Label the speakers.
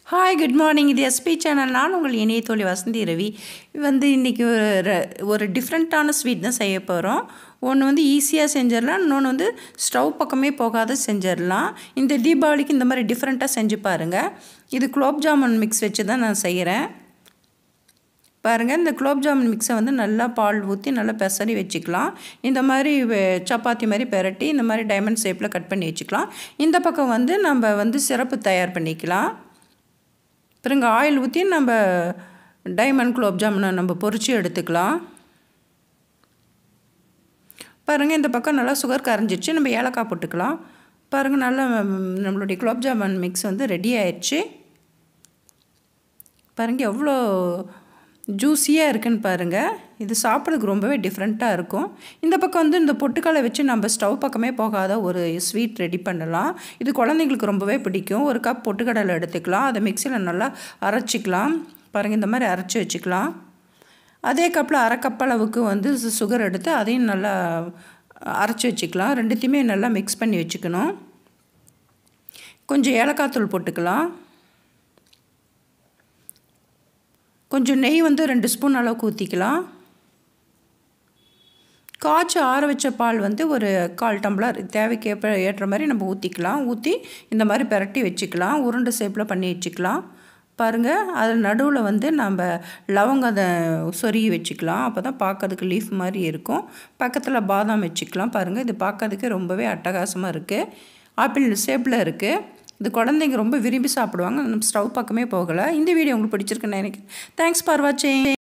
Speaker 1: hi good morning இது SP channel நான் உங்கள் இணைய தோழி வசந்தி ரவி வந்து இன்றைக்கி ஒரு ஒரு டிஃப்ரெண்ட்டான ஸ்வீட் தான் செய்ய போகிறோம் ஒன்று வந்து ஈஸியாக செஞ்சிடலாம் இன்னொன்று வந்து ஸ்டவ் பக்கமே போகாத செஞ்சிடலாம் இந்த தீபாவளிக்கு இந்த மாதிரி டிஃப்ரெண்ட்டாக செஞ்சு பாருங்கள் இது குலோப் ஜாமுன் மிக்ஸ் வச்சு தான் நான் செய்கிறேன் பாருங்கள் இந்த குலோப் ஜாமுன் மிக்ஸை வந்து நல்லா பால் ஊற்றி நல்லா பெசரி வச்சுக்கலாம் இந்த மாதிரி வெ- சப்பாத்தி மாதிரி பெரட்டி இந்த மாதிரி டைமண்ட் ஷேப்பில் கட் பண்ணி வச்சுக்கலாம் இந்த பக்கம் வந்து நம்ம வந்து சிறப்பு தயார் பண்ணிக்கலாம் பிறகு ஆயில் ஊற்றி நம்ம டைமண்ட் குலோப் ஜாமுனை நம்ம பொரிச்சு எடுத்துக்கலாம் பாருங்கள் இந்த பக்கம் நல்லா சுகர் கரைஞ்சிச்சு நம்ம ஏலக்காய் போட்டுக்கலாம் பாருங்கள் நல்லா ம், நம்மளுடைய குலோப் ஜாமுன் மிக்ஸ் வந்து ரெடி ஆயிடுச்சு பாருங்கள் எவ்வளோ ஜூஸியாக இருக்குன்னு பாருங்கள் இது சாப்பிட்றதுக்கு ரொம்பவே டிஃப்ரெண்ட்டாக இருக்கும் இந்த பக்கம் வந்து இந்த பொட்டுக்கடலை வச்சு நம்ம ஸ்டவ் பக்கமே போகாத ஒரு ஸ்வீட் ரெடி பண்ணலாம் இது குழந்தைங்களுக்கு ரொம்பவே பிடிக்கும் ஒரு கப் பொட்டுக்கடலை எடுத்துக்கலாம் அதை மிக்சியில் நல்லா அரைச்சிக்கலாம் பாருங்கள் இந்த மாதிரி அரைச்சி வச்சுக்கலாம் அதே கப்பில் அரை கப் அளவுக்கு வந்து சு- சுகர் எடுத்து அதையும் நல்லா அரைச்சி வச்சுக்கலாம் ரெண்டுத்தையுமே நல்லா மிக்ஸ் பண்ணி வச்சுக்கணும் கொஞ்சம் ஏலக்காய் தூள் போட்டுக்கலாம் கொஞ்சம் நெய் வந்து ரெண்டு ஸ்பூன் அளவுக்கு ஊற்றிக்கலாம் காய்ச்சி ஆற வச்ச பால் வந்து ஒரு கால் டம்ளர் தேவைக்கு ஏற்ப ஏற்ற மாதிரி நம்ம ஊற்றிக்கலாம் ஊற்றி இந்த மாதிரி பிரட்டி வச்சுக்கலாம் உருண்டை ஷேப்பில் பண்ணி வச்சுக்கலாம் பாருங்கள் அதில் நடுவில் வந்து நம்ம லவங்கத்தை சொருகி வச்சுக்கலாம் அப்போ தான் பார்க்கறதுக்கு லீஃப் மாதிரி இருக்கும் பக்கத்தில் பாதாம் வச்சுக்கலாம் பாருங்கள் இது பார்க்கறதுக்கு ரொம்பவே அட்டகாசமாக இருக்குது ஆப்பிள் ஷேப்பில் இருக்குது இது குழந்தைங்க ரொம்ப விரும்பி சாப்பிடுவாங்க நம்ம ஸ்டவ் பக்கமே போகலை இந்த வீடியோ உங்களுக்கு பிடிச்சிருக்குன்னு நினைக்கிறேன் தேங்க்ஸ் ஃபார் வாட்சிங்